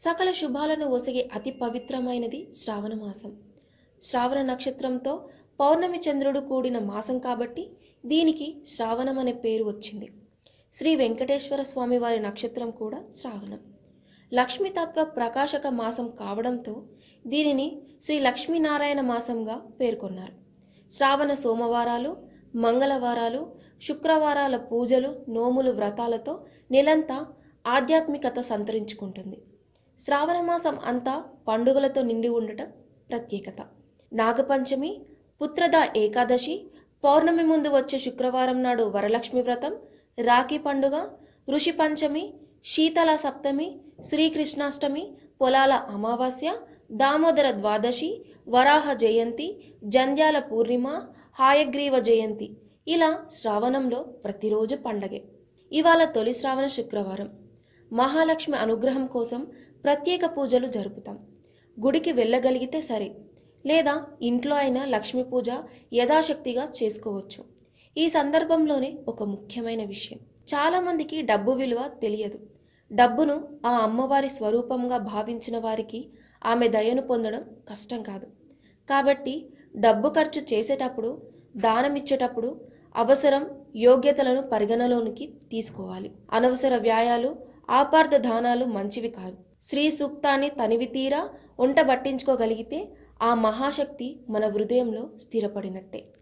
సకల శుభాలను ఒసగే అతి పవిత్రమైనది శ్రావణ మాసం శ్రావణ నక్షత్రంతో పౌర్ణమి చంద్రుడు కూడిన మాసం కాబట్టి దీనికి శ్రావణం అనే పేరు వచ్చింది శ్రీ వెంకటేశ్వర స్వామి వారి నక్షత్రం కూడా శ్రావణం లక్ష్మీతత్వ ప్రకాశక మాసం కావడంతో దీనిని శ్రీ లక్ష్మీనారాయణ మాసంగా పేర్కొన్నారు శ్రావణ సోమవారాలు మంగళవారాలు శుక్రవారాల పూజలు నోములు వ్రతాలతో నెలంతా ఆధ్యాత్మికత సంతరించుకుంటుంది శ్రావణ మాసం అంతా పండుగలతో నిండి ఉండటం ప్రత్యేకత నాగపంచమి పుత్రద ఏకాదశి పౌర్ణమి ముందు వచ్చే శుక్రవారం నాడు వరలక్ష్మి వ్రతం రాఖీ పండుగ ఋషి పంచమి శీతల సప్తమి శ్రీకృష్ణాష్టమి పొలాల అమావాస్య దామోదర ద్వాదశి వరాహ జయంతి జంధ్యాల పూర్ణిమ హాయగ్రీవ జయంతి ఇలా శ్రావణంలో ప్రతిరోజు పండగే ఇవాళ తొలి శ్రావణ శుక్రవారం మహాలక్ష్మి అనుగ్రహం కోసం ప్రత్యేక పూజలు జరుపుతాం గుడికి వెళ్ళగలిగితే సరే లేదా ఇంట్లో అయినా లక్ష్మీ పూజ యథాశక్తిగా చేసుకోవచ్చు ఈ సందర్భంలోనే ఒక ముఖ్యమైన విషయం చాలామందికి డబ్బు విలువ తెలియదు డబ్బును ఆ అమ్మవారి స్వరూపంగా భావించిన వారికి ఆమె దయను పొందడం కష్టం కాదు కాబట్టి డబ్బు ఖర్చు చేసేటప్పుడు దానం ఇచ్చేటప్పుడు అవసరం యోగ్యతలను పరిగణలోనికి తీసుకోవాలి అనవసర వ్యాయాలు ఆపార్థ దానాలు మంచివి కాదు శ్రీ సూక్తాన్ని తనివి తీరా వంట పట్టించుకోగలిగితే ఆ మహాశక్తి మన హృదయంలో స్థిరపడినట్టే